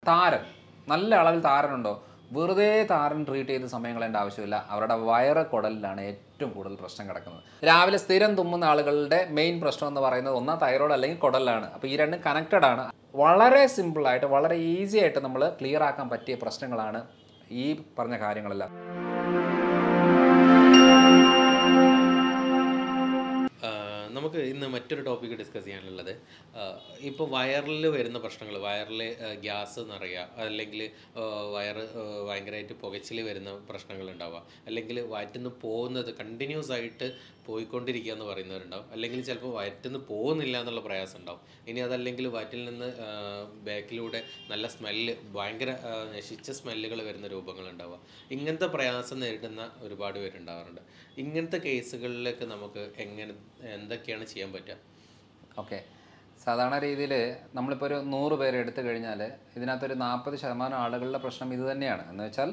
താരൻ നല്ല അളവിൽ താരനുണ്ടോ വെറുതെ താരൻ ട്രീറ്റ് ചെയ്ത് സമയം കളയേണ്ട ആവശ്യമില്ല അവരുടെ വയറ് കുടലിലാണ് ഏറ്റവും കൂടുതൽ പ്രശ്നം കിടക്കുന്നത് രാവിലെ സ്ഥിരം തുമ്മുന്ന ആളുകളുടെ മെയിൻ പ്രശ്നം എന്ന് പറയുന്നത് ഒന്നാ തൈറോയ്ഡ് അല്ലെങ്കിൽ കുടലിലാണ് അപ്പോൾ ഈ രണ്ടും കണക്റ്റഡ് ആണ് വളരെ സിമ്പിളായിട്ട് വളരെ ഈസി ആയിട്ട് നമ്മൾ ക്ലിയർ ആക്കാൻ പറ്റിയ പ്രശ്നങ്ങളാണ് ഈ പറഞ്ഞ കാര്യങ്ങളെല്ലാം ആ, നമുക്ക് ഇന്ന് മറ്റൊരു ടോപ്പിക്ക് ഡിസ്കസ് ചെയ്യാനുള്ളത് ഇപ്പോൾ വയറിൽ വരുന്ന പ്രശ്നങ്ങൾ വയറിൽ ഗ്യാസ് നിറയുക അല്ലെങ്കിൽ വയറ് ഭയങ്കരമായിട്ട് പുകച്ചിൽ വരുന്ന പ്രശ്നങ്ങൾ ഉണ്ടാവുക അല്ലെങ്കിൽ വയറ്റിൽ നിന്ന് പോകുന്നത് കണ്ടിന്യൂസ് ആയിട്ട് പോയിക്കൊണ്ടിരിക്കുക എന്ന് പറയുന്നവരുണ്ടാവും അല്ലെങ്കിൽ ചിലപ്പോൾ വയറ്റിൽ നിന്ന് പോകുന്നില്ല എന്നുള്ള പ്രയാസം ഉണ്ടാവും ഇനി അതല്ലെങ്കിൽ വയറ്റിൽ നിന്ന് ബാക്കിലൂടെ നല്ല സ്മെല്ല് ഭയങ്കര ആ, നശിച്ച സ്മെല്ലുകൾ വരുന്ന രൂപങ്ങൾ ഉണ്ടാവുക ഇങ്ങനത്തെ പ്രയാസം നേരിടുന്ന ഒരുപാട് പേരുണ്ടാവാറുണ്ട് ഇങ്ങനത്തെ കേസുകളിലേക്ക് നമുക്ക് എങ്ങനെ എന്തൊക്കെയാണ് ചെയ്യാൻ പറ്റുക ഓക്കെ സാധാരണ രീതിയിൽ നമ്മളിപ്പോൾ ഒരു നൂറ് പേര് എടുത്തു കഴിഞ്ഞാൽ ഇതിനകത്തൊരു നാൽപ്പത് ശതമാനം ആളുകളുടെ പ്രശ്നം ഇത് തന്നെയാണ് എന്ന് വെച്ചാൽ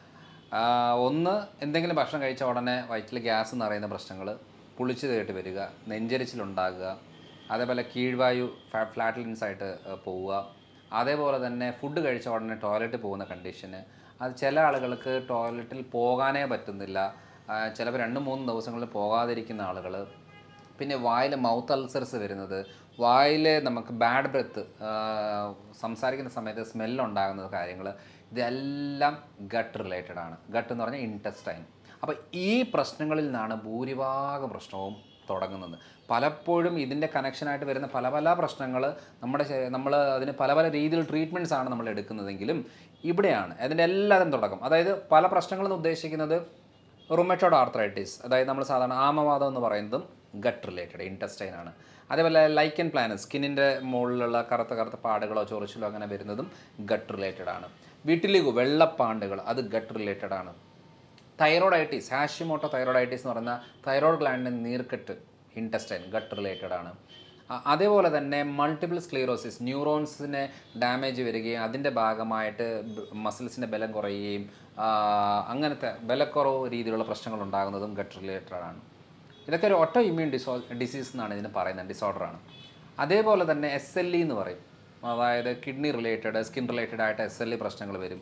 ആ, ഒന്ന് എന്തെങ്കിലും ഭക്ഷണം കഴിച്ച ഉടനെ വയറ്റിൽ ഗ്യാസ് നിറയുന്ന പ്രശ്നങ്ങൾ പുളിച്ച് തേട്ട് വരിക നെഞ്ചരിച്ചിലുണ്ടാകുക അതേപോലെ കീഴ്വായു ഫാ- ഫ്ലാറ്റ്ലൻസ് ആയിട്ട് ആ, പോവുക അതേപോലെ തന്നെ ഫുഡ് കഴിച്ച ഉടനെ ടോയ്ലറ്റിൽ പോകുന്ന കണ്ടീഷന് അത് ചില ആളുകൾക്ക് ടോയ്ലറ്റിൽ പോകാനേ പറ്റുന്നില്ല ആ, ചിലപ്പോൾ രണ്ട് മൂന്ന് ദിവസങ്ങളിൽ പോകാതിരിക്കുന്ന ആളുകൾ പിന്നെ വായിൽ മൗത്ത് അൾസർസ് വരുന്നത് വായിൽ നമുക്ക് ബാഡ് ബ്രെത്ത് സംസാരിക്കുന്ന സമയത്ത് സ്മെല്ലുണ്ടാകുന്ന കാര്യങ്ങൾ ഇതെല്ലാം ഗട്ട് റിലേറ്റഡ് ആണ് ഗട്ട് എന്ന് പറഞ്ഞാൽ ഇൻറ്റസ്റ്റൈൻ അപ്പോൾ ഈ പ്രശ്നങ്ങളിൽ നിന്നാണ് ഭൂരിഭാഗം പ്രശ്നവും തുടങ്ങുന്നത് പലപ്പോഴും ഇതിൻ്റെ കണക്ഷനായിട്ട് വരുന്ന പല പല പ്രശ്നങ്ങൾ നമ്മുടെ നമ്മൾ അതിന് പല പല രീതിയിൽ ട്രീറ്റ്മെൻറ്റ്സ് ആണ് നമ്മൾ എടുക്കുന്നതെങ്കിലും ഇവിടെയാണ് അതിൻ്റെ എല്ലാതും തുടക്കം അതായത് പല പ്രശ്നങ്ങളെന്ന് ഉദ്ദേശിക്കുന്നത് റുമറ്റോഡ് ആർത്രൈറ്റിസ് അതായത് നമ്മൾ സാധാരണ ആമവാദം എന്ന് പറയുന്നതും ഗട്ട് റിലേറ്റഡ് ഇൻറ്റസ്റ്റൈൻ ആണ് അതേപോലെ ലൈക്കൻ പ്ലാനസ് സ്കിന്നിൻ്റെ മുകളിലുള്ള കറുത്ത കറുത്ത പാടുകളോ ചൊറിച്ചിലോ അങ്ങനെ വരുന്നതും ഗട്ട് റിലേറ്റഡ് ആണ് വീട്ടിലിഗു വെള്ളപ്പാണ്ടുകൾ അത് ഗട്ട് റിലേറ്റഡ് ആണ് തൈറോയിഡൈറ്റിസ് ഹാഷിമോട്ടോ തൈറോയിഡൈറ്റിസ് എന്ന് പറയുന്ന തൈറോയ്ഡ് ഗ്ലാൻഡിൻ്റെ നീർക്കെട്ട് ഇൻറ്റസ്റ്റൈൻ ഗട്ട് റിലേറ്റഡ് ആണ് അ- അതേപോലെ തന്നെ മൾട്ടിപ്പിൾ സ്ക്ലീറോസിസ് ന്യൂറോൺസിന് ഡാമേജ് വരികയും അതിൻ്റെ ഭാഗമായിട്ട് മസിൽസിൻ്റെ ബലം കുറയുകയും ആ, അങ്ങനത്തെ ബലക്കുറവ് രീതിയിലുള്ള പ്രശ്നങ്ങൾ ഉണ്ടാകുന്നതും ഗട്ട് റിലേറ്റഡ് ആണ് ഇതൊക്കെ ഒരു ഓട്ടോ ഇമ്മ്യൂൺ ഡിസോ ഡിസീസ് എന്നാണ് ഇതിന് പറയുന്നത് ഡിസോർഡറാണ് അതേപോലെ തന്നെ എസ് എൽ ഇ എന്ന് പറയും അതായത് കിഡ്നി റിലേറ്റഡ് സ്കിൻ റിലേറ്റഡ് ആയിട്ട് എസ് എൽ ഇ പ്രശ്നങ്ങൾ വരും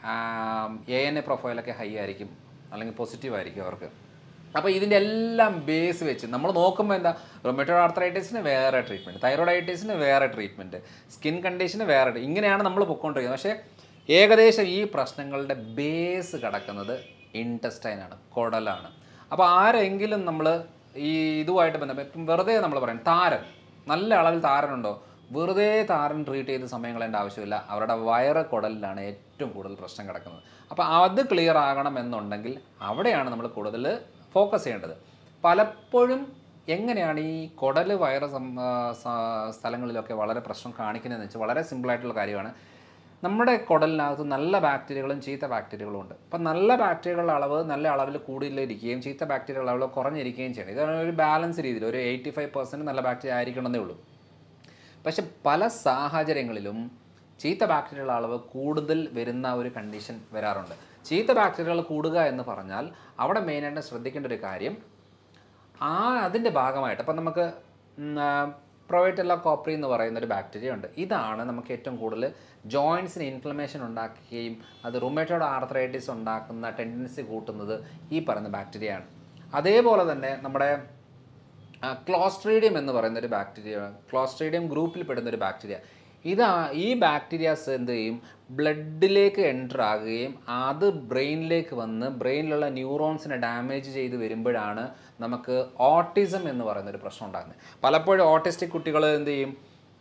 എ എൻ എ പ്രൊഫൈലൊക്കെ ഹൈ ആയിരിക്കും അല്ലെങ്കിൽ പോസിറ്റീവ് ആയിരിക്കും അവർക്ക് അപ്പോൾ ഇതിൻ്റെ എല്ലാം ബേസ് വെച്ച് നമ്മൾ നോക്കുമ്പോൾ എന്താ റൊമറ്റോഡ് ആർത്രൈറ്റിസിന് വേറെ ട്രീറ്റ്മെൻറ്റ് തൈറോയിഡൈറ്റിസിന് വേറെ ട്രീറ്റ്മെൻറ്റ് സ്കിൻ കണ്ടീഷന് വേറെ ഇങ്ങനെയാണ് നമ്മൾ പൊയ്ക്കൊണ്ടിരിക്കുന്നത് പക്ഷേ ഏകദേശം ഈ പ്രശ്നങ്ങളുടെ ബേസ് കിടക്കുന്നത് ഇൻറ്റസ്റ്റൈനാണ് കുടലാണ് അപ്പോൾ ആരെങ്കിലും നമ്മൾ ഈ ഇതുമായിട്ട് ബന്ധപ്പെട്ട് ഇപ്പം വെറുതെ നമ്മൾ പറയും താരൻ നല്ല അളവിൽ താരനുണ്ടോ വെറുതെ താരൻ ട്രീറ്റ് ചെയ്ത് സമയം കളയേണ്ട ആവശ്യമില്ല അവരുടെ വയറ് കുടലിലാണ് ഏറ്റവും കൂടുതൽ പ്രശ്നം കിടക്കുന്നത് അപ്പോൾ അത് ക്ലിയർ ആകണം എന്നുണ്ടെങ്കിൽ അവിടെയാണ് നമ്മൾ കൂടുതൽ ഫോക്കസ് ചെയ്യേണ്ടത് പലപ്പോഴും എങ്ങനെയാണ് ഈ കുടൽ വയറ് സം- ആ, സ- സ്ഥലങ്ങളിലൊക്കെ വളരെ പ്രശ്നം കാണിക്കുന്നതെന്ന് വെച്ചാൽ വളരെ സിമ്പിളായിട്ടുള്ള കാര്യമാണ് നമ്മുടെ കുടലിനകത്ത് നല്ല ബാക്ടീരിയകളും ചീത്ത ബാക്ടീരിയകളും ഉണ്ട് അപ്പം നല്ല ബാക്ടീരിയകളുടെ അളവ് നല്ല അളവിൽ കൂടുതലിരിക്കുകയും ചീത്ത ബാക്ടീരിയകളുടെ അളവ് കുറഞ്ഞിരിക്കുകയും ചെയ്യണം ഇതാണ് ഒരു ബാലൻസ് രീതിയിൽ ഒരു എയ്റ്റി ഫൈവ് പെർസെൻറ്റ് നല്ല ബാക്ടീരിയ ആയിരിക്കണമെന്നേ ഉള്ളൂ പക്ഷെ പല സാഹചര്യങ്ങളിലും ചീത്ത ബാക്ടീരിയകളുടെ അളവ് കൂടുതൽ വരുന്ന ഒരു കണ്ടീഷൻ വരാറുണ്ട് ചീത്ത ബാക്ടീരിയകൾ കൂടുക എന്ന് പറഞ്ഞാൽ അവിടെ മെയിനായിട്ട് ശ്രദ്ധിക്കേണ്ട ഒരു കാര്യം ആ അതിൻ്റെ ഭാഗമായിട്ട് അപ്പം നമുക്ക് പ്രൊവൈറ്റല്ല കോപ്രി എന്ന് പറയുന്ന ഒരു ബാക്ടീരിയ ഉണ്ട് ഇതാണ് നമുക്ക് ഏറ്റവും കൂടുതൽ ജോയിൻസിന് ഇൻഫ്ലമേഷൻ ഉണ്ടാക്കുകയും അത് റുമേറ്റോഡ് ആർത്രൈറ്റിസ് ഉണ്ടാക്കുന്ന ടെൻഡൻസി കൂട്ടുന്നത് ഈ പറയുന്ന ബാക്ടീരിയയാണ് അതേപോലെ തന്നെ നമ്മുടെ ക്ലോസ്ട്രീഡിയം എന്ന് പറയുന്ന ഒരു ബാക്ടീരിയ ക്ലോസ്ട്രീഡിയം ഗ്രൂപ്പിൽ പെടുന്ന ഒരു ബാക്ടീരിയ ഇത് ഈ ബാക്ടീരിയാസ് എന്ത് ചെയ്യും ബ്ലഡിലേക്ക് എൻ്റർ ആകുകയും അത് ബ്രെയിനിലേക്ക് വന്ന് ബ്രെയിനിലുള്ള ന്യൂറോൺസിനെ ഡാമേജ് ചെയ്ത് വരുമ്പോഴാണ് നമുക്ക് ഓട്ടിസം എന്ന് പറയുന്ന ഒരു പ്രശ്നം ഉണ്ടാകുന്നത് പലപ്പോഴും ഓട്ടിസ്റ്റിക് കുട്ടികൾ എന്ത് ചെയ്യും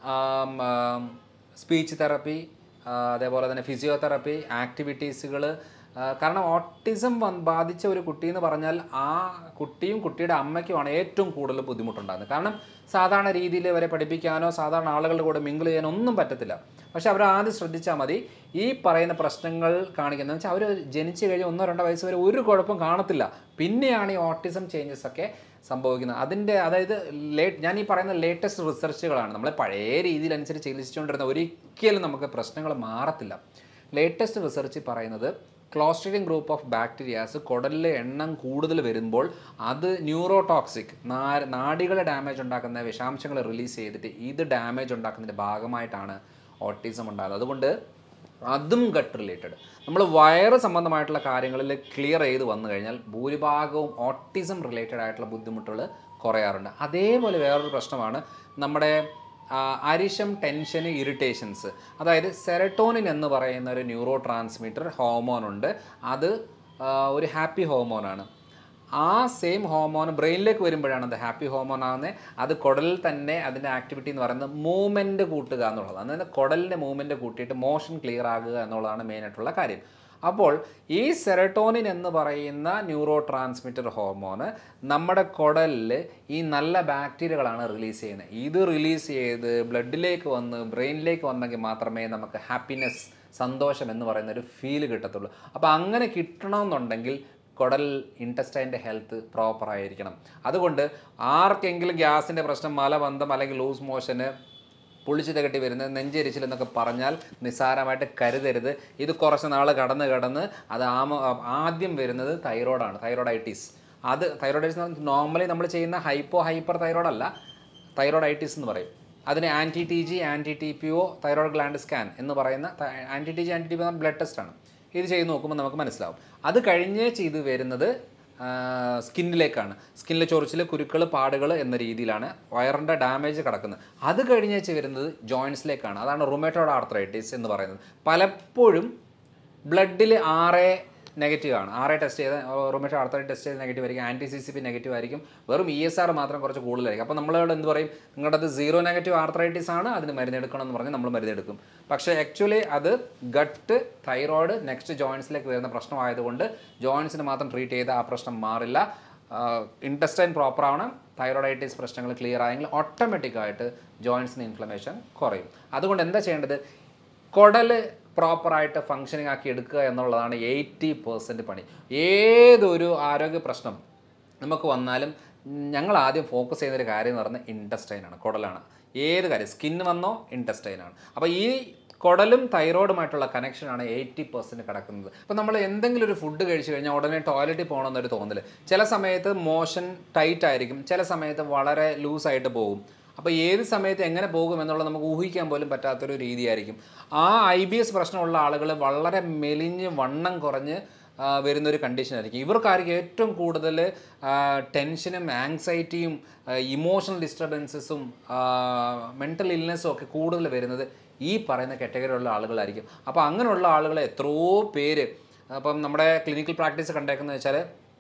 സ്പീച്ച് തെറപ്പി അതേപോലെ തന്നെ ഫിസിയോതെറപ്പി ആക്ടിവിറ്റീസുകൾ കാരണം ഓട്ടിസം വന്ന് ബാധിച്ച ഒരു കുട്ടി എന്ന് പറഞ്ഞാൽ ആ കുട്ടിയും കുട്ടിയുടെ അമ്മയ്ക്കുമാണ് ഏറ്റവും കൂടുതൽ ബുദ്ധിമുട്ടുണ്ടാകുന്നത് കാരണം സാധാരണ രീതിയിൽ അവരെ പഠിപ്പിക്കാനോ സാധാരണ ആളുകളുടെ കൂടെ മിങ്കിൾ ചെയ്യാനോ ഒന്നും പറ്റത്തില്ല പക്ഷെ അവർ ആദ്യം ശ്രദ്ധിച്ചാൽ മതി ഈ പറയുന്ന പ്രശ്നങ്ങൾ കാണിക്കുന്നത് വെച്ചാൽ അവർ ജനിച്ചു കഴിഞ്ഞ് ഒന്നോ രണ്ടോ വയസ്സ് വരെ ഒരു കുഴപ്പം കാണത്തില്ല പിന്നെയാണ് ഈ ഓട്ടിസം ചേഞ്ചസ് ഒക്കെ സംഭവിക്കുന്നത് അതിൻ്റെ അതായത് ലേറ്റ് ഞാൻ ഈ പറയുന്ന ലേറ്റസ്റ്റ് റിസർച്ചുകളാണ് നമ്മളെ പഴയ രീതിയിലനുസരിച്ച് ചികിത്സിച്ചുകൊണ്ടിരുന്ന ഒരിക്കലും നമുക്ക് പ്രശ്നങ്ങൾ മാറത്തില്ല ലേറ്റസ്റ്റ് റിസർച്ച് പറയുന്നത് ക്ലോസ്ട്രീഡിയം ഗ്രൂപ്പ് ഓഫ് ബാക്ടീരിയാസ് കുടലിലെ എണ്ണം കൂടുതൽ വരുമ്പോൾ അത് ന്യൂറോടോക്സിക് നാഡികളെ ഡാമേജ് ഉണ്ടാക്കുന്ന വിഷാംശങ്ങൾ റിലീസ് ചെയ്തിട്ട് ഇത് ഡാമേജ് ഉണ്ടാക്കുന്നതിൻ്റെ ഭാഗമായിട്ടാണ് ഓട്ടിസം ഉണ്ടാകുന്നത് അതുകൊണ്ട് അതും ഗട്ട് റിലേറ്റഡ് നമ്മൾ വയറ് സംബന്ധമായിട്ടുള്ള കാര്യങ്ങളിൽ ക്ലിയർ ചെയ്ത് വന്നു കഴിഞ്ഞാൽ ഭൂരിഭാഗവും ഓട്ടിസം റിലേറ്റഡ് ആയിട്ടുള്ള ബുദ്ധിമുട്ടുകൾ കുറയാറുണ്ട് അതേപോലെ വേറൊരു പ്രശ്നമാണ് നമ്മുടെ ആ, അരിശം ടെൻഷന് ഇറിറ്റേഷൻസ് അതായത് സെറട്ടോണിൻ എന്ന് പറയുന്ന ഒരു ന്യൂറോ ട്രാൻസ്മിറ്റർ ഹോമോൺ ഉണ്ട് അത് ആ, ഒരു ഹാപ്പി ഹോമോണാണ് ആ സെയിം ഹോമോൺ ബ്രെയിനിലേക്ക് വരുമ്പോഴാണ് അത് ഹാപ്പി ഹോമോൺ ആകുന്നത് അത് കുടലിൽ തന്നെ അതിൻ്റെ ആക്ടിവിറ്റി എന്ന് പറയുന്നത് മൂവ്മെൻറ്റ് കൂട്ടുക എന്നുള്ളതാണ് അതായത് കുടലിൻ്റെ മൂവ്മെൻറ്റ് കൂട്ടിയിട്ട് മോഷൻ ക്ലിയർ ആകുക എന്നുള്ളതാണ് മെയിനായിട്ടുള്ള കാര്യം അപ്പോൾ ഈ സെറട്ടോണിൻ എന്ന് പറയുന്ന ന്യൂറോ ട്രാൻസ്മിറ്റർ ഹോർമോണ് നമ്മുടെ കുടലിൽ ഈ നല്ല ബാക്ടീരിയകളാണ് റിലീസ് ചെയ്യുന്നത് ഇത് റിലീസ് ചെയ്ത് ബ്ലഡിലേക്ക് വന്ന് ബ്രെയിനിലേക്ക് വന്നെങ്കിൽ മാത്രമേ നമുക്ക് ഹാപ്പിനെസ് സന്തോഷം എന്ന് പറയുന്ന ഒരു ഫീൽ കിട്ടത്തുള്ളൂ അപ്പോൾ അങ്ങനെ കിട്ടണമെന്നുണ്ടെങ്കിൽ കുടൽ ഇൻറ്റസ്റ്റൈൻ്റെ ഹെൽത്ത് പ്രോപ്പർ ആയിരിക്കണം അതുകൊണ്ട് ആർക്കെങ്കിലും ഗ്യാസിൻ്റെ പ്രശ്നം മലബന്ധം അല്ലെങ്കിൽ ലൂസ് മോഷന് പുളിച്ചു തകട്ടി വരുന്നത് നെഞ്ചരിച്ചിൽ എന്നൊക്കെ പറഞ്ഞാൽ നിസ്സാരമായിട്ട് കരുതരുത് ഇത് കുറച്ച് നാൾ കടന്ന് കടന്ന് അത് ആമ ആദ്യം വരുന്നത് തൈറോയിഡാണ് തൈറോയിഡൈറ്റീസ് അത് തൈറോയിഡൈറ്റിസ് നോർമലി നമ്മൾ ചെയ്യുന്ന ഹൈപ്പോ ഹൈപ്പർ തൈറോയ്ഡ് അല്ല തൈറോയിഡൈറ്റിസ് എന്ന് പറയും അതിന് anti T G anti T P O thyroid gland scan എന്ന് പറയുന്ന anti T G anti T P blood ടെസ്റ്റാണ് ഇത് ചെയ്ത് നോക്കുമ്പോൾ നമുക്ക് മനസ്സിലാവും അത് കഴിഞ്ഞേ ചെയ്ത് വരുന്നത് സ്കിന്നിലേക്കാണ് സ്കിന്നിലെ ചൊറിച്ചിൽ കുരുക്കൾ പാടുകൾ എന്ന രീതിയിലാണ് വയറിൻ്റെ ഡാമേജ് കിടക്കുന്നത് അത് കഴിഞ്ഞേച്ച് വരുന്നത് ജോയിൻസിലേക്കാണ് അതാണ് റുമേറ്റോഡ് ആർത്രൈറ്റിസ് എന്ന് പറയുന്നത് പലപ്പോഴും ബ്ലഡിൽ ആറ് നെഗറ്റീവ് ആണ് ആറ് ടെസ്റ്റ് ചെയ്ത് റൂമേറ്റ് അടുത്ത ടെസ്റ്റ് ചെയ്ത് നെഗറ്റീവ് ആയിരിക്കും anti C C P negative ആയിരിക്കും വെറും ഇ എസ് ആർ മാത്രം കുറച്ച് കൂടുതലായിരിക്കും അപ്പോൾ നമ്മളോട് എന്ത് പറയും നിങ്ങളുടെ അത് സീറോ നെഗറ്റീവ് ആർത്രൈറ്റിസ് ആണ് അതിന് മരുന്നെടുക്കണം എന്ന് പറഞ്ഞ് നമ്മൾ മരുന്നെടുക്കും പക്ഷേ ആക്ച്വലി അത് ഗട്ട് തൈറോയ്ഡ് നെക്സ്റ്റ് ജോയിൻസിലേക്ക് വരുന്ന പ്രശ്നമായതുകൊണ്ട് ജോയിൻസിന് മാത്രം ട്രീറ്റ് ചെയ്ത് ആ പ്രശ്നം മാറില്ല ഇൻറ്റസ്റ്റൈൻ പ്രോപ്പർ ആവണം തൈറോയിഡൈറ്റിസ് പ്രശ്നങ്ങൾ ക്ലിയർ ആയെങ്കിൽ ഓട്ടോമാറ്റിക്കായിട്ട് ജോയിൻസിന് ഇൻഫ്ലമേഷൻ കുറയും അതുകൊണ്ട് എന്താ ചെയ്യേണ്ടത് കുടൽ പ്രോപ്പറായിട്ട് ഫങ്ഷനിങ് ആക്കി എടുക്കുക എന്നുള്ളതാണ് എയ്റ്റി പെർസെൻറ്റ് പണി ഏതൊരു ആരോഗ്യ പ്രശ്നം നമുക്ക് വന്നാലും ഞങ്ങൾ ആദ്യം ഫോക്കസ് ചെയ്യുന്ന ഒരു കാര്യം എന്ന് പറയുന്നത് ഇൻറ്റസ്റ്റൈനാണ് കുടലാണ് ഏത് കാര്യം സ്കിന്ന് വന്നോ ഇൻറ്റസ്റ്റൈനാണ് അപ്പോൾ ഈ കുടലും തൈറോയിഡുമായിട്ടുള്ള കണക്ഷനാണ് എയ്റ്റി പെർസെൻറ്റ് കിടക്കുന്നത് അപ്പോൾ നമ്മൾ എന്തെങ്കിലും ഒരു ഫുഡ് കഴിച്ചു കഴിഞ്ഞാൽ ഉടനെ ടോയ്ലറ്റിൽ പോകണമെന്നൊരു തോന്നൽ ചില സമയത്ത് മോഷൻ ടൈറ്റ് ആയിരിക്കും ചില സമയത്ത് വളരെ ലൂസായിട്ട് പോകും അപ്പോൾ ഏത് സമയത്ത് എങ്ങനെ പോകും എന്നുള്ളത് നമുക്ക് ഊഹിക്കാൻ പോലും പറ്റാത്തൊരു രീതിയായിരിക്കും ആ ഐ ബി എസ് പ്രശ്നമുള്ള ആളുകൾ വളരെ മെലിഞ്ഞ് വണ്ണം കുറഞ്ഞ് ആ, വരുന്നൊരു കണ്ടീഷനായിരിക്കും ഇവർക്കായിരിക്കും ഏറ്റവും കൂടുതൽ ടെൻഷനും ആങ്സൈറ്റിയും ഇമോഷണൽ ഡിസ്റ്റർബൻസസും മെൻ്റൽ ഇൽനെസ്സും ഒക്കെ കൂടുതൽ വരുന്നത് ഈ പറയുന്ന കാറ്റഗറിയിലുള്ള ആളുകളായിരിക്കും അപ്പോൾ അങ്ങനെയുള്ള ആളുകൾ എത്രയോ പേര് അപ്പം നമ്മുടെ ക്ലിനിക്കൽ പ്രാക്ടീസ് കണ്ടേക്കുന്നത് വെച്ചാൽ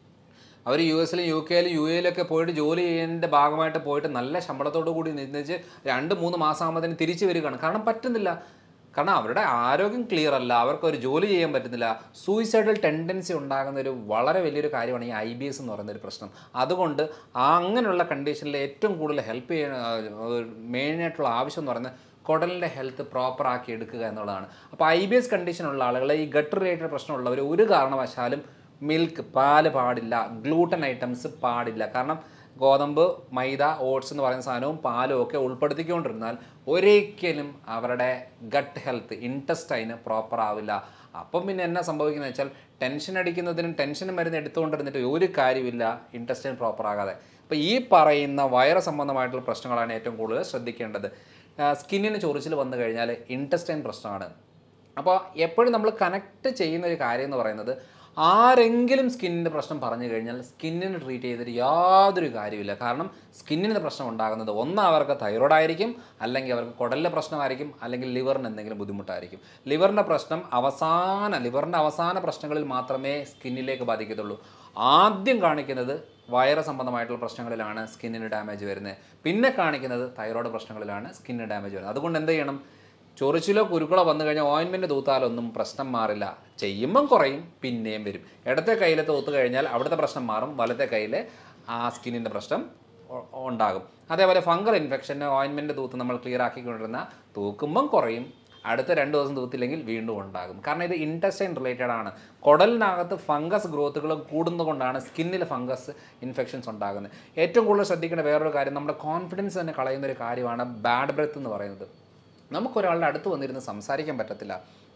അവർ യു എസിലും യു കെയിലും യു എയിലൊക്കെ പോയിട്ട് ജോലി ചെയ്യുന്നതിൻ്റെ ഭാഗമായിട്ട് പോയിട്ട് നല്ല ശമ്പളത്തോടു കൂടി നിന്നിച്ച് രണ്ട് മൂന്ന് മാസം ആകുമ്പോഴത്തേന് തിരിച്ചു വരികയാണ് കാരണം പറ്റുന്നില്ല കാരണം അവരുടെ ആരോഗ്യം ക്ലിയർ അല്ല അവർക്ക് ഒരു ജോലി ചെയ്യാൻ പറ്റുന്നില്ല സൂയിസൈഡൽ ടെൻഡൻസി ഉണ്ടാകുന്ന ഒരു വളരെ വലിയൊരു കാര്യമാണ് ഈ ഐ ബി എസ് എന്ന് പറയുന്ന ഒരു പ്രശ്നം അതുകൊണ്ട് ആ അങ്ങനെയുള്ള കണ്ടീഷനിൽ ഏറ്റവും കൂടുതൽ ഹെൽപ്പ് ചെയ്യുന്ന മെയിനായിട്ടുള്ള ആവശ്യം എന്ന് പറയുന്നത് കുടലിൻ്റെ ഹെൽത്ത് പ്രോപ്പർ ആക്കി എടുക്കുക എന്നുള്ളതാണ് അപ്പോൾ ഐ ബി എസ് കണ്ടീഷനുള്ള ആളുകൾ ഈ ഗട്ട് റിലേറ്റഡ് പ്രശ്നമുള്ളവർ ഒരു കാരണവശാലും മിൽക്ക് പാല് പാടില്ല ഗ്ലൂട്ടൻ ഐറ്റംസ് പാടില്ല കാരണം ഗോതമ്പ് മൈദ ഓട്സ് എന്ന് പറയുന്ന സാധനവും പാലും ഒക്കെ ഉൾപ്പെടുത്തിക്കൊണ്ടിരുന്നാൽ ഒരിക്കലും അവരുടെ ഗട്ട് ഹെൽത്ത് ഇൻറ്റസ്റ്റൈന് പ്രോപ്പർ ആവില്ല അപ്പം പിന്നെ എന്നാ സംഭവിക്കുന്നത് വെച്ചാൽ ടെൻഷൻ അടിക്കുന്നതിനും ടെൻഷനും മരുന്ന് എടുത്തുകൊണ്ടിരുന്നിട്ട് ഒരു കാര്യമില്ല ഇൻറ്റസ്റ്റൈൻ പ്രോപ്പർ ആകാതെ അപ്പോൾ ഈ പറയുന്ന വയറ് സംബന്ധമായിട്ടുള്ള പ്രശ്നങ്ങളാണ് ഏറ്റവും കൂടുതൽ ശ്രദ്ധിക്കേണ്ടത് സ്കിന്നിന് ചൊറിച്ചിൽ വന്നു കഴിഞ്ഞാൽ ഇൻറ്റസ്റ്റൈൻ പ്രശ്നമാണ് അപ്പോൾ എപ്പോഴും നമ്മൾ കണക്ട് ചെയ്യുന്ന ഒരു കാര്യം എന്ന് പറയുന്നത് ആരെങ്കിലും സ്കിന്നിൻ്റെ പ്രശ്നം പറഞ്ഞു കഴിഞ്ഞാൽ സ്കിന്നിന് ട്രീറ്റ് ചെയ്തിട്ട് യാതൊരു കാര്യമില്ല കാരണം സ്കിന്നിന് പ്രശ്നം ഉണ്ടാകുന്നത് ഒന്ന് അവർക്ക് തൈറോയ്ഡ് ആയിരിക്കും അല്ലെങ്കിൽ അവർക്ക് കുടലിലെ പ്രശ്നമായിരിക്കും അല്ലെങ്കിൽ ലിവറിന് എന്തെങ്കിലും ബുദ്ധിമുട്ടായിരിക്കും ലിവറിൻ്റെ പ്രശ്നം അവസാന ലിവറിൻ്റെ അവസാന പ്രശ്നങ്ങളിൽ മാത്രമേ സ്കിന്നിലേക്ക് ബാധിക്കത്തുള്ളൂ ആദ്യം കാണിക്കുന്നത് വയറ് സംബന്ധമായിട്ടുള്ള പ്രശ്നങ്ങളിലാണ് സ്കിന്നിന് ഡാമേജ് വരുന്നത് പിന്നെ കാണിക്കുന്നത് തൈറോയ്ഡ് പ്രശ്നങ്ങളിലാണ് സ്കിന്നിന് ഡാമേജ് വരുന്നത് അതുകൊണ്ട് എന്ത് ചെയ്യണം ചൊറിച്ചിലോ കുരുക്കളോ വന്നു കഴിഞ്ഞാൽ ഓയിൻമെൻറ്റ് തൂത്താലൊന്നും പ്രശ്നം മാറില്ല ചെയ്യുമ്പം കുറയും പിന്നെയും വരും ഇടത്തെ കയ്യിൽ തൂത്ത് കഴിഞ്ഞാൽ അവിടുത്തെ പ്രശ്നം മാറും വലത്തെ കയ്യിൽ ആ സ്കിന്നിൻ്റെ പ്രശ്നം ഉ- ഉണ്ടാകും അതേപോലെ ഫംഗൽ ഇൻഫെക്ഷന് ഓയിൻമെൻറ്റ് തൂത്ത് നമ്മൾ ക്ലിയർ ആക്കിക്കൊണ്ടിരുന്ന തൂക്കുമ്പം കുറയും അടുത്ത രണ്ട് ദിവസം തൂത്തില്ലെങ്കിൽ വീണ്ടും ഉണ്ടാകും കാരണം ഇത് ഇൻറ്റസ്റ്റൈൻ റിലേറ്റഡ് ആണ് കുടലിനകത്ത് ഫംഗസ് ഗ്രോത്തുകൾ കൂടുന്നതുകൊണ്ടാണ് സ്കിന്നിൽ ഫംഗസ് ഇൻഫെക്ഷൻസ് ഉണ്ടാകുന്നത് ഏറ്റവും കൂടുതൽ ശ്രദ്ധിക്കേണ്ട വേറൊരു കാര്യം നമ്മുടെ കോൺഫിഡൻസ് തന്നെ കളയുന്ന ഒരു കാര്യമാണ് ബാഡ് ബ്രെത്ത് എന്ന് പറയുന്നത് നമുക്കൊരാളുടെ അടുത്ത് വന്നിരുന്ന് സംസാരിക്കാൻ പറ്റത്തില്ല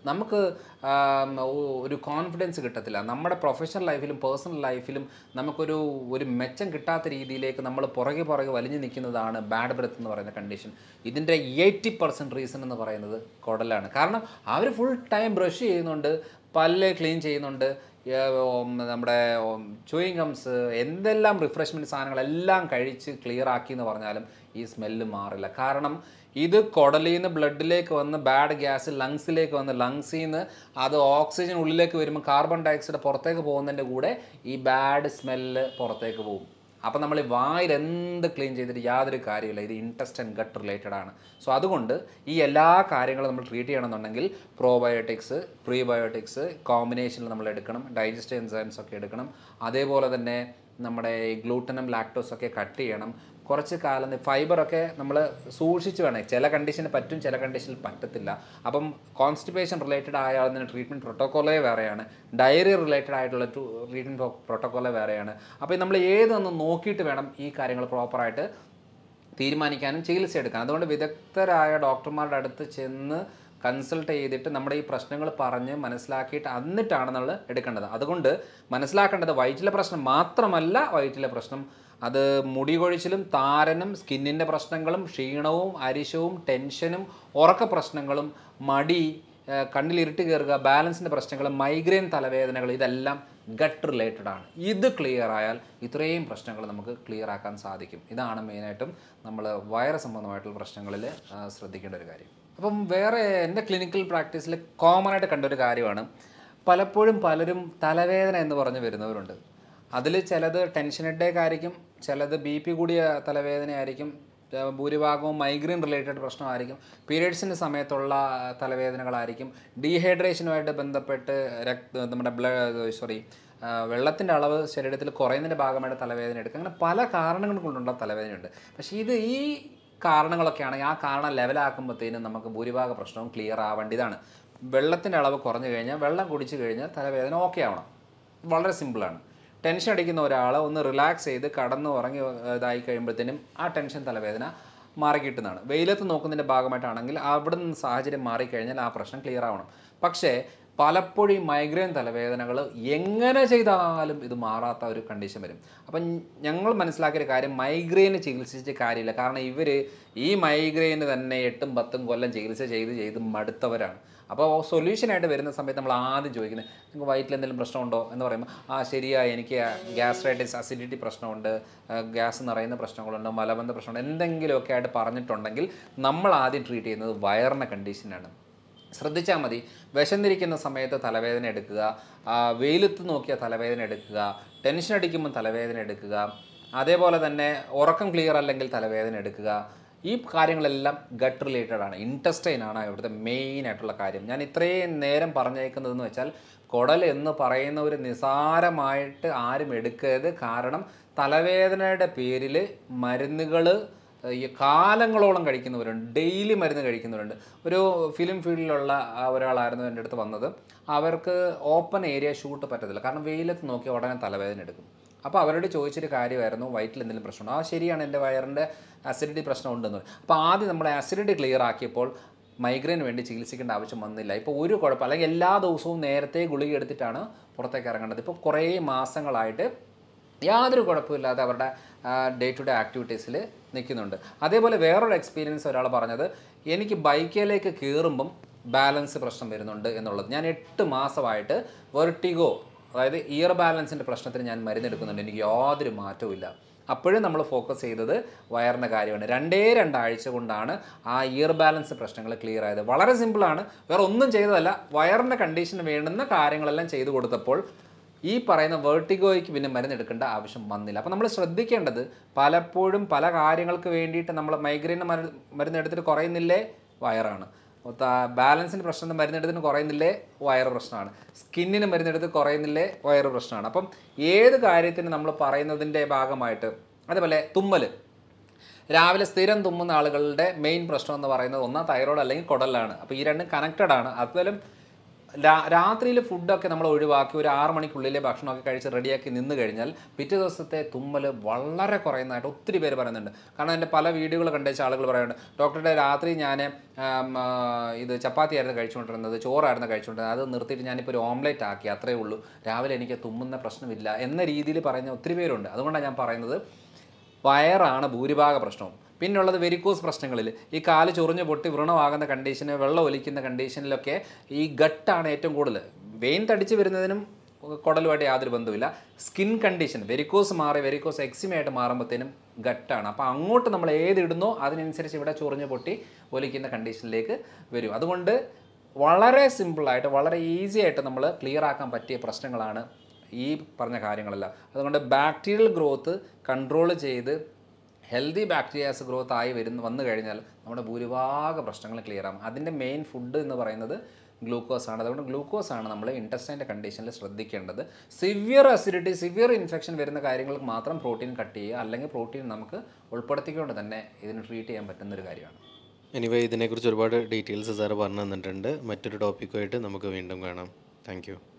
നമുക്ക് ആം, ഒ- ഒരു കോൺഫിഡൻസ് കിട്ടത്തില്ല നമ്മുടെ പ്രൊഫഷണൽ ലൈഫിലും പേഴ്സണൽ ലൈഫിലും നമുക്കൊരു ഒരു മെച്ചം കിട്ടാത്ത രീതിയിലേക്ക് നമ്മൾ പുറകെ പുറകെ വലിഞ്ഞു നിൽക്കുന്നതാണ് ബാഡ് ബ്രെത്ത് എന്ന് പറയുന്ന കണ്ടീഷൻ ഇതിൻ്റെ എയ്റ്റി പെർസെൻറ്റ് റീസൺ എന്ന് പറയുന്നത് കുടലാണ് കാരണം അവർ ഫുൾ ടൈം ബ്രഷ് ചെയ്യുന്നുണ്ട് പല്ല് ക്ലീൻ ചെയ്യുന്നുണ്ട് ഏർ, ഉം, നമ്മുടെ ചൂയിങ് ഗംസ് എന്തെല്ലാം റിഫ്രഷ്മെൻറ്റ് സാധനങ്ങളെല്ലാം കഴിച്ച് ക്ലിയർ ആക്കി എന്ന് പറഞ്ഞാലും ഈ സ്മെല്ല് മാറില്ല കാരണം ഇത് കുടലിൽ നിന്ന് ബ്ലഡിലേക്ക് വന്ന് ബാഡ് ഗ്യാസ് ലങ്സിലേക്ക് വന്ന് ലങ്സിൽ നിന്ന് അത് ഓക്സിജൻ ഉള്ളിലേക്ക് വരുമ്പോൾ കാർബൺ ഡയോക്സൈഡ് പുറത്തേക്ക് പോകുന്നതിൻ്റെ കൂടെ ഈ ബാഡ് സ്മെല്ല് പുറത്തേക്ക് പോകും അപ്പം നമ്മൾ ഈ വായിൽ എന്ത് ക്ലീൻ ചെയ്തിട്ട് യാതൊരു കാര്യമില്ല ഇത് ഇൻട്രസ്റ്റ് ആൻഡ് ഗട്ട് റിലേറ്റഡ് ആണ് സോ അതുകൊണ്ട് ഈ എല്ലാ കാര്യങ്ങളും നമ്മൾ ട്രീറ്റ് ചെയ്യണമെന്നുണ്ടെങ്കിൽ പ്രോബയോട്ടിക്സ് പ്രീബയോട്ടിക്സ് കോമ്പിനേഷനിൽ നമ്മൾ എടുക്കണം ഡൈജസ്റ്റ് എൻസൈംസ് ഒക്കെ എടുക്കണം അതേപോലെ തന്നെ നമ്മുടെ ഈ ഗ്ലൂട്ടനും ലാക്ടോസ് ഒക്കെ കട്ട് ചെയ്യണം കുറച്ച് കാലം ഫൈബറൊക്കെ നമ്മൾ സൂക്ഷിച്ച് വേണം ചില കണ്ടീഷന് പറ്റും ചില കണ്ടീഷനിൽ പറ്റത്തില്ല അപ്പം കോൺസ്റ്റിപ്പേഷൻ റിലേറ്റഡ് ആയ അതിന് ട്രീറ്റ്മെൻറ്റ് പ്രോട്ടോക്കോളേ വേറെയാണ് ഡയറി റിലേറ്റഡ് ആയിട്ടുള്ള ട്രീറ്റ്മെൻറ്റ് പ്രോട്ടോക്കോളേ വേറെയാണ് അപ്പോൾ നമ്മൾ ഏതൊന്ന് നോക്കിയിട്ട് വേണം ഈ കാര്യങ്ങൾ പ്രോപ്പറായിട്ട് തീരുമാനിക്കാനും ചികിത്സ എടുക്കാനും അതുകൊണ്ട് വിദഗ്ധരായ ഡോക്ടർമാരുടെ അടുത്ത് ചെന്ന് കൺസൾട്ട് ചെയ്തിട്ട് നമ്മുടെ ഈ പ്രശ്നങ്ങൾ പറഞ്ഞ് മനസ്സിലാക്കിയിട്ട് എന്നിട്ടാണ് നമ്മൾ എടുക്കേണ്ടത് അതുകൊണ്ട് മനസ്സിലാക്കേണ്ടത് വയറ്റിലെ പ്രശ്നം മാത്രമല്ല വയറ്റിലെ പ്രശ്നം അത് മുടി കൊഴിച്ചിലും താരനും സ്കിന്നിൻ്റെ പ്രശ്നങ്ങളും ക്ഷീണവും അരിശവും ടെൻഷനും ഉറക്ക പ്രശ്നങ്ങളും മടി ഏഹ് കണ്ണിൽ ഇരുട്ട് കയറുക ബാലൻസിൻ്റെ പ്രശ്നങ്ങൾ മൈഗ്രെയിൻ തലവേദനകൾ ഇതെല്ലാം ഗട്ട് റിലേറ്റഡ് ആണ് ഇത് ക്ലിയർ ആയാൽ ഇത്രയും പ്രശ്നങ്ങൾ നമുക്ക് ക്ലിയർ ആക്കാൻ സാധിക്കും ഇതാണ് മെയിനായിട്ടും നമ്മൾ വയറ് സംബന്ധമായിട്ടുള്ള പ്രശ്നങ്ങളിൽ ആ, ശ്രദ്ധിക്കേണ്ട ഒരു കാര്യം അപ്പം വേറെ എൻ്റെ ക്ലിനിക്കൽ പ്രാക്ടീസിൽ കോമൺ ആയിട്ട് കണ്ട ഒരു കാര്യമാണ് പലപ്പോഴും പലരും തലവേദന എന്ന് പറഞ്ഞ് വരുന്നവരുണ്ട് അതിൽ ചിലത് ടെൻഷൻ ഹെഡേക്ക് ആയിരിക്കും ചിലത് ബി പി കൂടിയ തലവേദനയായിരിക്കും ഏർ ഭൂരിഭാഗവും മൈഗ്രെയിൻ റിലേറ്റഡ് പ്രശ്നമായിരിക്കും പീരിയഡ്സിൻ്റെ സമയത്തുള്ള തലവേദനകളായിരിക്കും ഡീഹൈഡ്രേഷനുമായിട്ട് ബന്ധപ്പെട്ട് രക്ത നമ്മുടെ ബ്ലഡ് സോറി വെള്ളത്തിൻ്റെ അളവ് ശരീരത്തിൽ കുറയുന്നതിൻ്റെ ഭാഗമായിട്ട് തലവേദന എടുക്കുക അങ്ങനെ പല കാരണങ്ങൾ കൊണ്ടുള്ള തലവേദനയുണ്ട് പക്ഷേ ഇത് ഈ കാരണങ്ങളൊക്കെ ആണെങ്കിൽ ആ കാരണം ലെവലാക്കുമ്പോഴത്തേനും നമുക്ക് ഭൂരിഭാഗ പ്രശ്നവും ക്ലിയർ ആവേണ്ടതാണ് വെള്ളത്തിൻ്റെ അളവ് കുറഞ്ഞു കഴിഞ്ഞാൽ വെള്ളം കുടിച്ചു കഴിഞ്ഞാൽ തലവേദന ഓക്കെ ആവണം വളരെ സിമ്പിളാണ് ടെൻഷൻ അടിക്കുന്ന ഒരാൾ ഒന്ന് റിലാക്സ് ചെയ്ത് കടന്ന് ഉറങ്ങി ഏഹ്, ഇതായി കഴിയുമ്പോഴത്തേനും ആ ടെൻഷൻ തലവേദന മാറിക്കിട്ടുന്നതാണ് വെയിലത്ത് നോക്കുന്നതിൻ്റെ ഭാഗമായിട്ടാണെങ്കിൽ അവിടെ നിന്ന് സാഹചര്യം മാറിക്കഴിഞ്ഞാൽ ആ പ്രശ്നം ക്ലിയർ ആവണം പക്ഷേ പലപ്പോഴും ഈ മൈഗ്രെയിൻ തലവേദനകൾ എങ്ങനെ ചെയ്താലും ഇത് മാറാത്ത ഒരു കണ്ടീഷൻ വരും അപ്പം ഞങ്ങൾ മനസ്സിലാക്കിയ ഒരു കാര്യം മൈഗ്രെയിന് ചികിത്സിച്ച് കാര്യമില്ല കാരണം ഇവർ ഈ മൈഗ്രെയിന് തന്നെ എട്ടും പത്തും കൊല്ലം ചികിത്സ ചെയ്ത് ചെയ്ത് മടുത്തവരാണ് അപ്പോൾ സൊല്യൂഷനായിട്ട് വരുന്ന സമയത്ത് നമ്മൾ ആദ്യം ചോദിക്കുന്നത് നിങ്ങൾക്ക് വയറ്റിൽ എന്തെങ്കിലും പ്രശ്നമുണ്ടോ എന്ന് പറയുമ്പോൾ ആ ശരിയാ എനിക്ക് ഗ്യാസ്ട്രൈറ്റിസ് അസിഡിറ്റി പ്രശ്നമുണ്ട് ഗ്യാസ് നിറയുന്ന പ്രശ്നങ്ങളുണ്ട് മലബന്ധ പ്രശ്നമുണ്ട് എന്തെങ്കിലുമൊക്കെ ആയിട്ട് പറഞ്ഞിട്ടുണ്ടെങ്കിൽ നമ്മൾ ആദ്യം ട്രീറ്റ് ചെയ്യുന്നത് വയറിൻ്റെ കണ്ടീഷനാണ് ശ്രദ്ധിച്ചാൽ മതി വിശന്നിരിക്കുന്ന സമയത്ത് തലവേദന എടുക്കുക ആ, വെയിലത്ത് നോക്കിയ തലവേദന എടുക്കുക ടെൻഷൻ അടിക്കുമ്പോൾ തലവേദന എടുക്കുക അതേപോലെ തന്നെ ഉറക്കം ക്ലിയർ അല്ലെങ്കിൽ തലവേദന എടുക്കുക ഈ കാര്യങ്ങളെല്ലാം ഗട്ട് റിലേറ്റഡ് ആണ് ഇൻറ്റസ്റ്റൈൻ ആണ് ഇവിടുത്തെ മെയിൻ ആയിട്ടുള്ള കാര്യം ഞാൻ ഇത്രയും നേരം പറഞ്ഞേക്കുന്നതെന്ന് വെച്ചാൽ കുടൽ എന്ന് പറയുന്ന ഒരു നിസാരമായിട്ട് ആരും എടുക്കരുത് കാരണം തലവേദനയുടെ പേരിൽ മരുന്നുകൾ ഈ കാലങ്ങളോളം കഴിക്കുന്നവരുണ്ട് ഡെയിലി മരുന്ന് കഴിക്കുന്നവരുണ്ട് ഒരു ഫിലിം ഫീൽഡിലുള്ള ആ ഒരാളായിരുന്നു എൻ്റെ അടുത്ത് വന്നത് അവർക്ക് ഓപ്പൺ ഏരിയ ഷൂട്ട് പറ്റത്തില്ല കാരണം വെയിലത്ത് നോക്കി ഉടനെ തലവേദന എടുക്കും അപ്പോൾ അവരോട് ചോദിച്ചൊരു കാര്യമായിരുന്നു വയറ്റിൽ എന്തെങ്കിലും പ്രശ്നമുണ്ടോ ആ ശരിയാണ് എൻ്റെ വയറിൻ്റെ അസിഡിറ്റി പ്രശ്നമുണ്ടെന്ന് പറയും അപ്പോൾ ആദ്യം നമ്മൾ അസിഡിറ്റി ക്ലിയർ ആക്കിയപ്പോൾ മൈഗ്രെയിന് വേണ്ടി ചികിത്സിക്കേണ്ട ആവശ്യം വന്നില്ല ഇപ്പോൾ ഒരു കുഴപ്പം അല്ലെങ്കിൽ എല്ലാ ദിവസവും നേരത്തെ ഗുളിക എടുത്തിട്ടാണ് പുറത്തേക്ക് ഇറങ്ങേണ്ടത് ഇപ്പോൾ കുറേ മാസങ്ങളായിട്ട് യാതൊരു കുഴപ്പമില്ലാതെ അവരുടെ ഡേ ടു ഡേ ആക്ടിവിറ്റീസിൽ നിൽക്കുന്നുണ്ട് അതേപോലെ വേറൊരു എക്സ്പീരിയൻസ് ഒരാൾ പറഞ്ഞത് എനിക്ക് ബൈക്കിലേക്ക് കയറുമ്പം ബാലൻസ് പ്രശ്നം വരുന്നുണ്ട് എന്നുള്ളത് ഞാൻ എട്ട് മാസമായിട്ട് വെർട്ടിഗോ അതായത് ഇയർ ബാലൻസിൻ്റെ പ്രശ്നത്തിന് ഞാൻ മരുന്നെടുക്കുന്നുണ്ട് എനിക്ക് യാതൊരു മാറ്റവും ഇല്ല അപ്പോഴും നമ്മൾ ഫോക്കസ് ചെയ്തത് വയറിൻ്റെ കാര്യമാണ് രണ്ടേ രണ്ടാഴ്ച കൊണ്ടാണ് ആ ഇയർ ബാലൻസ് പ്രശ്നങ്ങൾ ക്ലിയർ ആയത് വളരെ സിമ്പിളാണ് വേറെ ഒന്നും ചെയ്തതല്ല വയറിൻ്റെ കണ്ടീഷന് വേണ്ടുന്ന കാര്യങ്ങളെല്ലാം ചെയ്തു കൊടുത്തപ്പോൾ ഈ പറയുന്ന വേർട്ടിഗോയ്ക്ക് പിന്നെ മരുന്നെടുക്കേണ്ട ആവശ്യം വന്നില്ല അപ്പോൾ നമ്മൾ ശ്രദ്ധിക്കേണ്ടത് പലപ്പോഴും പല കാര്യങ്ങൾക്ക് വേണ്ടിയിട്ട് നമ്മൾ മൈഗ്രെയിന് മരുന്ന് മരുന്നെടുത്തിട്ട് കുറയുന്നില്ലേ വയറാണ് ബാലൻസിന് പ്രശ്നം മരുന്നെടുത്തിന് കുറയുന്നില്ലേ വയറ് പ്രശ്നമാണ് സ്കിന്നിന് മരുന്നെടുത്ത് കുറയുന്നില്ലേ വയറ് പ്രശ്നമാണ് അപ്പം ഏത് കാര്യത്തിന് നമ്മൾ പറയുന്നതിൻ്റെ ഭാഗമായിട്ട് അതേപോലെ തുമ്മൽ രാവിലെ സ്ഥിരം തുമ്മുന്ന ആളുകളുടെ മെയിൻ പ്രശ്നം എന്ന് പറയുന്നത് ഒന്നാ തൈറോയ്ഡ് അല്ലെങ്കിൽ കുടലാണ് അപ്പോൾ ഈ രണ്ടും കണക്റ്റഡ് ആണ് അതുപോലും രാത്രിയിൽ ഫുഡൊക്കെ നമ്മൾ ഒഴിവാക്കി ഒരു ആറ് മണിക്കുള്ളിലെ ഭക്ഷണമൊക്കെ കഴിച്ച് റെഡിയാക്കി നിന്ന് കഴിഞ്ഞാൽ പിറ്റേ ദിവസത്തെ തുമ്മൽ വളരെ കുറയുന്നതായിട്ട് ഒത്തിരി പേര് പറയുന്നുണ്ട് കാരണം എൻ്റെ പല വീഡിയോകൾ കണ്ടേച്ച ആളുകൾ പറയുന്നുണ്ട് ഡോക്ടറുടെ രാത്രി ഞാൻ ഇത് ചപ്പാത്തി ആയിരുന്നു കഴിച്ചുകൊണ്ടിരുന്നത് ചോറായിരുന്നു കഴിച്ചുകൊണ്ടിരുന്നത് അത് നിർത്തിയിട്ട് ഞാനിപ്പോൾ ഒരു ഓംലെറ്റ് ആക്കി അത്രയേ ഉള്ളൂ രാവിലെ എനിക്ക് തുമ്മുന്ന പ്രശ്നമില്ല എന്ന രീതിയിൽ പറയുന്ന ഒത്തിരി പേരുണ്ട് അതുകൊണ്ടാണ് ഞാൻ പറയുന്നത് വയറാണ് ഭൂരിഭാഗ പ്രശ്നവും പിന്നുള്ളത് വെരിക്കോസ് പ്രശ്നങ്ങളിൽ ഈ കാല് ചൊറിഞ്ഞ് പൊട്ടി വ്രണമാകുന്ന കണ്ടീഷന് വെള്ളം ഒലിക്കുന്ന കണ്ടീഷനിലൊക്കെ ഈ ഗട്ടാണ് ഏറ്റവും കൂടുതൽ വെയിൻ തടിച്ച് വരുന്നതിനും കുടലുമായിട്ട് യാതൊരു ബന്ധവുമില്ല സ്കിൻ കണ്ടീഷൻ വെരിക്കോസ് മാറി വെരിക്കോസ് എക്സിമയായിട്ട് മാറുമ്പോഴത്തേനും ഗട്ടാണ് അപ്പോൾ അങ്ങോട്ട് നമ്മൾ ഏത് ഇടുന്നോ അതിനനുസരിച്ച് ഇവിടെ ചൊറിഞ്ഞ് പൊട്ടി ഒലിക്കുന്ന കണ്ടീഷനിലേക്ക് വരും അതുകൊണ്ട് വളരെ സിമ്പിളായിട്ട് വളരെ ഈസി ആയിട്ട് നമ്മൾ ക്ലിയർ ആക്കാൻ പറ്റിയ പ്രശ്നങ്ങളാണ് ഈ പറഞ്ഞ കാര്യങ്ങളെല്ലാം അതുകൊണ്ട് ബാക്ടീരിയൽ ഗ്രോത്ത് കൺട്രോൾ ചെയ്ത് ഹെൽത്തി ബാക്ടീരിയാസ് ഗ്രോത്ത് ആയി വരുന്ന വന്നു കഴിഞ്ഞാൽ നമ്മുടെ ഭൂരിഭാഗ പ്രശ്നങ്ങൾ ക്ലിയർ ആകും അതിൻ്റെ മെയിൻ ഫുഡ് എന്ന് പറയുന്നത് ഗ്ലൂക്കോസ് ആണ് അതുകൊണ്ട് ഗ്ലൂക്കോസ് ആണ് നമ്മൾ ഇൻറ്റസ്റ്റൈൻ്റെ കണ്ടീഷനിൽ ശ്രദ്ധിക്കേണ്ടത് സിവിയർ അസിഡിറ്റി സിവിയർ ഇൻഫെക്ഷൻ വരുന്ന കാര്യങ്ങൾക്ക് മാത്രം പ്രോട്ടീൻ കട്ട് ചെയ്യുക അല്ലെങ്കിൽ പ്രോട്ടീൻ നമുക്ക് ഉൾപ്പെടുത്തിക്കൊണ്ട് തന്നെ ഇതിന് ട്രീറ്റ് ചെയ്യാൻ പറ്റുന്ന ഒരു കാര്യമാണ് എനിവേ ഇതിനെക്കുറിച്ച് ഒരുപാട് ഡീറ്റെയിൽസ് സാറ് പറഞ്ഞു തന്നിട്ടുണ്ട് മറ്റൊരു ടോപ്പിക്കുമായിട്ട് നമുക്ക് വീണ്ടും കാണാം താങ്ക് യു